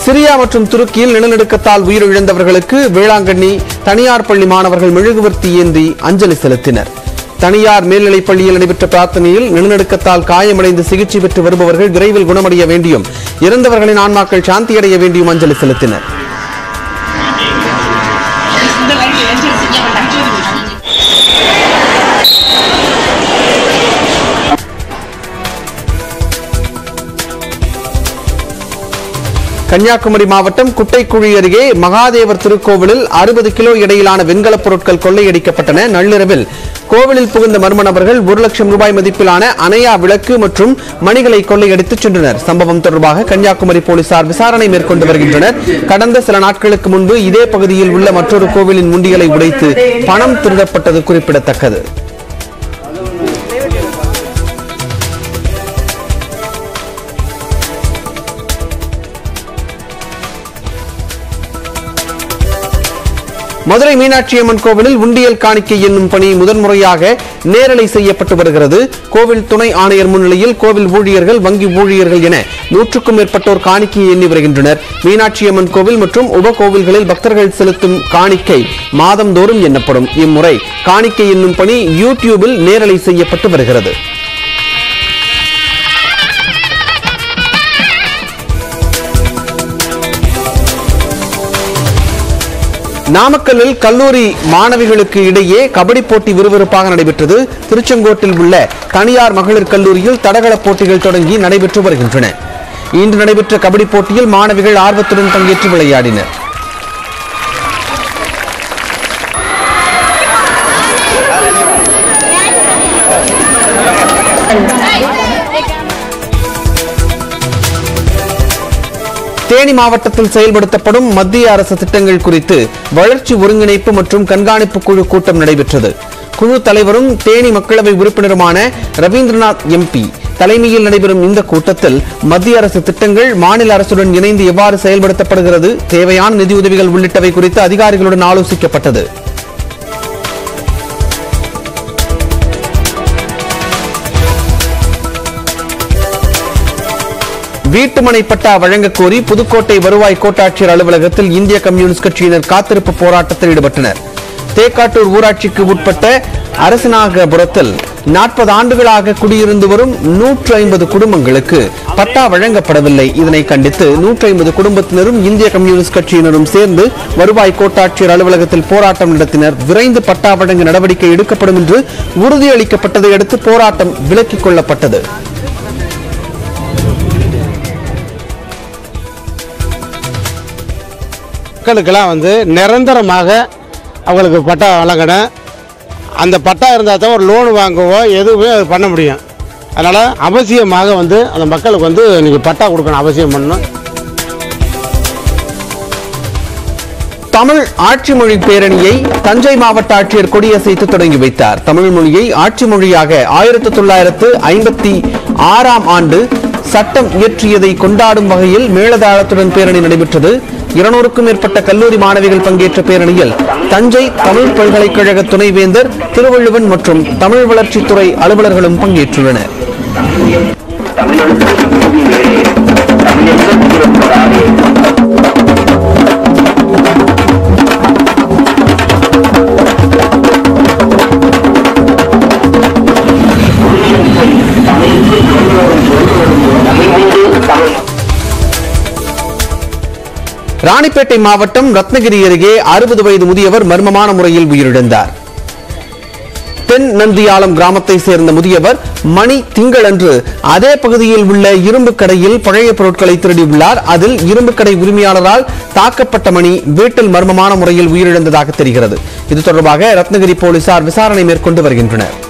Syria மற்றும் துருக்கியில் நிலநடுக்கத்தால் உயிரிழந்தவர்களுக்கு வேளாங்கண்ணி தனியார் பள்ளி மாணவர்கள் மெழுகுவர்த்தி ஏந்தி அஞ்சலி செலுத்தினர் தனியார் மேல்நிலைப் பள்ளியில் நடைபெற்ற பிரார்த்தனையில் நிலநடுக்கத்தால் காயமடைந்து சிகிச்சை பெற்று வருபவர்கள் விரைவில் குணமடைய வேண்டியும் இறந்தவர்களின் ஆன்மாக்கள் சாந்தியடைய வேண்டியும் அஞ்சலி செலுத்தினர் கன்னியாகுமரி மாவட்டம் குட்டைக்குழி அருகே மகாதேவர் திருக்கோவிலில் அறுபது கிலோ எடையிலான வெண்கலப் பொருட்கள் கொள்ளையடிக்கப்பட்டன நள்ளிரவில் கோவிலில் புகுந்த மர்ம நபர்கள் ஒரு லட்சம் ரூபாய் மதிப்பிலான அணையா விளக்கு மற்றும் மணிகளை கொள்ளையடித்துச் சென்றனர் சம்பவம் தொடர்பாக கன்னியாகுமரி போலீசார் விசாரணை மேற்கொண்டு வருகின்றனர் கடந்த சில நாட்களுக்கு முன்பு இதே பகுதியில் உள்ள மற்றொரு கோவிலின் முண்டிகளை உடைத்து பணம் திருடப்பட்டது குறிப்பிடத்தக்கது மதுரை மீனாட்சி அம்மன் கோவிலில் உண்டியல் காணிக்கை என்னும் பணி முதன்முறையாக நேரலை செய்யப்பட்டு வருகிறது கோவில் துணை ஆணையர் முன்னிலையில் கோவில் ஊழியர்கள் வங்கி ஊழியர்கள் என நூற்றுக்கும் மேற்பட்டோர் காணிக்கையை எண்ணி வருகின்றனர் மீனாட்சி அம்மன் கோவில் மற்றும் உப கோவில்களில் பக்தர்கள் செலுத்தும் காணிக்கை மாதந்தோறும் எண்ணப்படும் இம்முறை காணிக்கை என்னும் பணி யூடியூபில் நேரலை செய்யப்பட்டு வருகிறது நாமக்கல்லில் கல்லூரி மாணவிகளுக்கு இடையே கபடி போட்டி விறுவிறுப்பாக நடைபெற்றது திருச்செங்கோட்டில் உள்ள தனியார் மகளிர் கல்லூரியில் தடகள போட்டிகள் தொடங்கி நடைபெற்று வருகின்றன இன்று நடைபெற்ற கபடி போட்டியில் மாணவிகள் ஆர்வத்துடன் பங்கேற்று விளையாடினர் தேனி மாவட்டத்தில் செயல்படுத்தப்படும் மத்திய அரசு திட்டங்கள் குறித்து வளர்ச்சி ஒருங்கிணைப்பு மற்றும் கண்காணிப்பு குழு கூட்டம் நடைபெற்றது குழு தலைவரும் தேனி மக்களவை உறுப்பினருமான ரவீந்திரநாத் எம்பி தலைமையில் நடைபெறும் இந்த கூட்டத்தில் மத்திய அரசு திட்டங்கள் மாநில அரசுடன் இணைந்து எவ்வாறு செயல்படுத்தப்படுகிறது தேவையான நிதியுதவிகள் உள்ளிட்டவை குறித்து அதிகாரிகளுடன் ஆலோசிக்கப்பட்டது வீட்டுமனை பட்டா வழங்கக் கோரி புதுக்கோட்டை வருவாய் கோட்டாட்சியர் அலுவலகத்தில் இந்திய கம்யூனிஸ்ட் கட்சியினர் காத்திருப்பு போராட்டத்தில் ஈடுபட்டனர் தேக்காட்டூர் ஊராட்சிக்கு உட்பட்ட அரசனாகபுரத்தில் நாற்பது ஆண்டுகளாக குடியிருந்து வரும் நூற்று ஐம்பது குடும்பங்களுக்கு பட்டா வழங்கப்படவில்லை இதனை கண்டித்து நூற்று ஐம்பது குடும்பத்தினரும் இந்திய கம்யூனிஸ்ட் கட்சியினரும் சேர்ந்து வருவாய் கோட்டாட்சியர் அலுவலகத்தில் போராட்டம் நடத்தினர் விரைந்து பட்டா வழங்க நடவடிக்கை எடுக்கப்படும் என்று உறுதியளிக்கப்பட்டதை அடுத்து போராட்டம் விலக்கிக் கொள்ளப்பட்டது மக்களுக்கெல்லாம் வந்து நிரந்தரமாக அவங்களுக்கு பட்டா வழங்கணும் அந்த பட்டா இருந்தால் தான் ஒரு லோன் வாங்கவோ எதுவுமே அது பண்ண முடியும் அதனால் அவசியமாக வந்து அந்த மக்களுக்கு வந்து நீங்கள் பட்டா கொடுக்கணும் அவசியம் பண்ணணும் தமிழ் ஆட்சி மொழி பேரணியை தஞ்சை மாவட்ட ஆட்சியர் கொடியசைத்து தொடங்கி வைத்தார் தமிழ் மொழியை ஆட்சி மொழியாக ஆயிரத்தி தொள்ளாயிரத்து ஐம்பத்தி ஆறாம் ஆண்டு சட்டம் இயற்றியதை கொண்டாடும் வகையில் மேளதாளத்துடன் பேரணி நடைபெற்றது இருநூறுக்கும் மேற்பட்ட கல்லூரி மாணவிகள் பங்கேற்ற பேரணியில் தஞ்சை தமிழ் பல்கலைக்கழக துணைவேந்தர் திருவள்ளுவன் மற்றும் தமிழ் வளர்ச்சித்துறை அலுவலர்களும் பங்கேற்றுள்ளனர் ராணிப்பேட்டை மாவட்டம் ரத்னகிரி அருகே அறுபது வயது முதியவர் மர்மமான முறையில் உயிரிழந்தார் தென் நந்தியாலம் கிராமத்தை சேர்ந்த முதியவர் மணி திங்களன்று அதே பகுதியில் உள்ள இரும்பு கடையில் பழைய பொருட்களை திருடியுள்ளார் அதில் இரும்பு கடை உரிமையாளரால் தாக்கப்பட்ட மணி வீட்டில் மர்மமான முறையில் உயிரிழந்ததாக தெரிகிறது இது தொடர்பாக ரத்னகிரி போலீசார் விசாரணை மேற்கொண்டு வருகின்றனர்